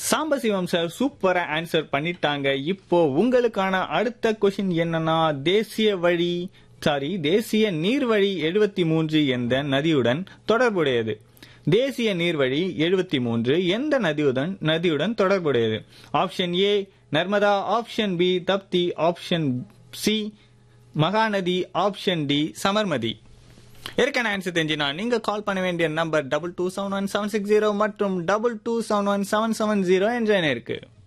Sambasivam sir சூப்பரா answer பண்ணிட்டாங்க இப்போ உங்களுக்கான அடுத்த கொஷின் என்னன்னா தேசிய வழி சாரி தேசிய நீர்வழி எழுபத்தி மூன்று எந்த நதியுடன் தொடர்புடையது தேசிய நீர்வழி எழுபத்தி மூன்று எந்த நதியுடன் நதியுடன் தொடர்புடையது option A Narmada option B Tapti option C Mahanadi option D Sabarmati ஏற்கனவே ஆன்சர் தெரிஞ்சுனா நீங்க கால் பண்ண வேண்டிய number double two seven one seven six zero மற்றும் double two seven one seven seven zero என்ற எண் இருக்கு